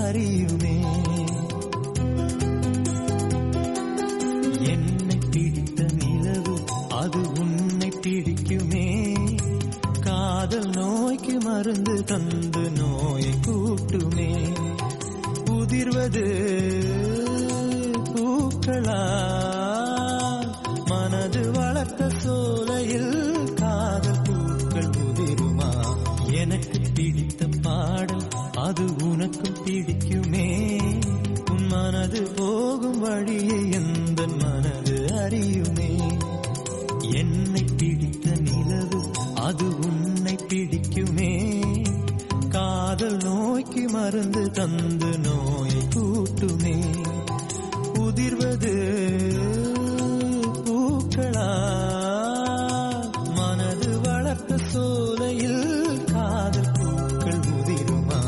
அறியுமே என்னை பிடித்த நிலவு அது உன்னை பிடிக்குமே காதல் நோய்க்கு மருந்து தந்து நோயை கூட்டுமே உதிர்வது பூக்களா மனது வளர்த்த சோலையில் காதல் பூக்கள் உதிருமா எனக்கு பிடித்த பாடல் அது உனக்கும் பிடிக்குமே உன் மனது போகும் வழியை எந்த மனது அறியுமே என்னை பிடித்த நிலவு அது உன்னை பிடிக்குமே காதல் நோய்க்கு மருந்து தந்து நோயை கூட்டுமே உதிர்வது பூக்களா மனது வளர்த்த சோலையில் காதல் பூக்கள் உதிருமா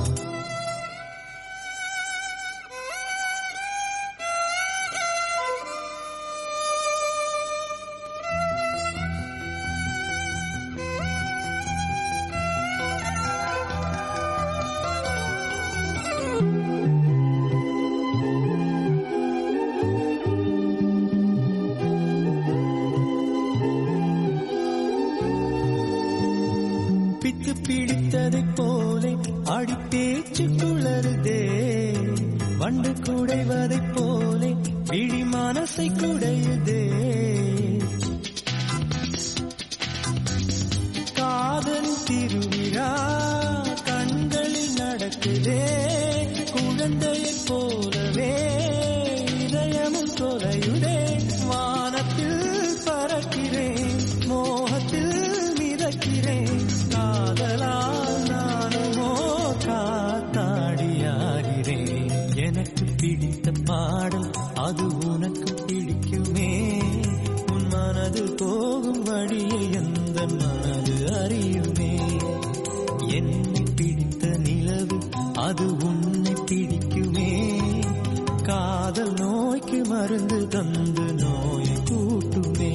பித்து பிடித்ததைப் போலே அடிப்பேச்சு குளறுதே வண்டு குடைவதைப் போலே விழி மனசை குடையுதே காதல் திருவிழா கண்களில் நடக்குதே குழந்தையைப் போலவே இதயமும் தொலையுதே வானத்தில் பறக்கிறேன் மோகத்தில் மிதக்கிறேன் காதலால் நானுமோ காத்தாடியாகிறேன் எனக்கு பிடித்த பாடல் அது உனக்கு பிடிக்குமே உன் மனது போகும் வழியை எந்த மனது அறியுமே என்னை பிடித்த நிலவு அது உன்னை பிடிக்குமே காதல் நோய்க்கு மருந்து தந்து நோயை கூட்டுமே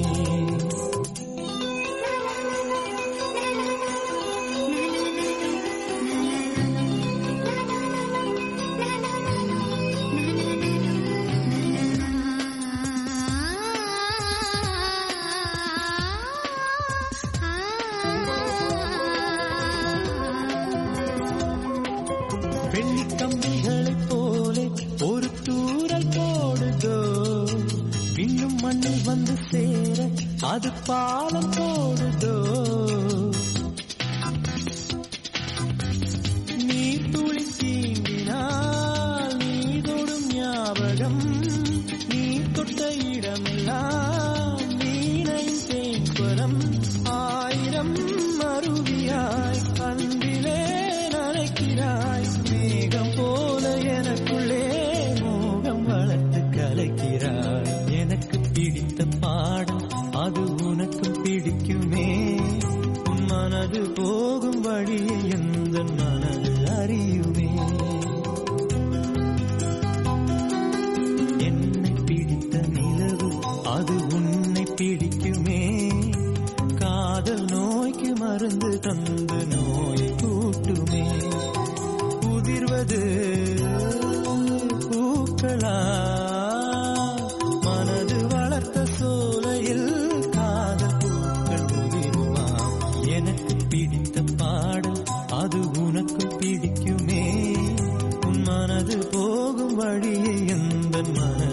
வெள்ளி கம்பிகளைப் போலே ஒரு தூரல் போடுதோ இன்னும் மண்ணில் வந்து சேர அது பாலம் போடுதோ நீ துளி தீண்டினால் நீ தொடும் ஞாபகம் நீ தொட்ட இடமெல்லாம் வீணையின் தேன்பரம் ஆயிரம் அருவியாய் அன்பிலே நனைக்கிறாய் மேகம் போல எனக்குள்ளே மோகம் வளர்த்து கலைக்கிறாய் எனக்கு பிடித்த பாடம் அது உனக்கு பிடிக்குமே உன் மனது போகும் வழியை எந்த மனது அறியுமே என்னை பிடித்த நிலவு அது உன்னை பிடிக்குமே காதல் நோய்க்கு மருந்து தந்து நோயை கூட்டுமே உதிர்வது பூக்களா மனது வளர்த்த சோலையில் காதல் பூக்கள் உதிருமா எனக்கு பிடித்த பாடல் அது உனக்கு பிடிக்குமே உன் மனது போகும் வழியை எந்த மனது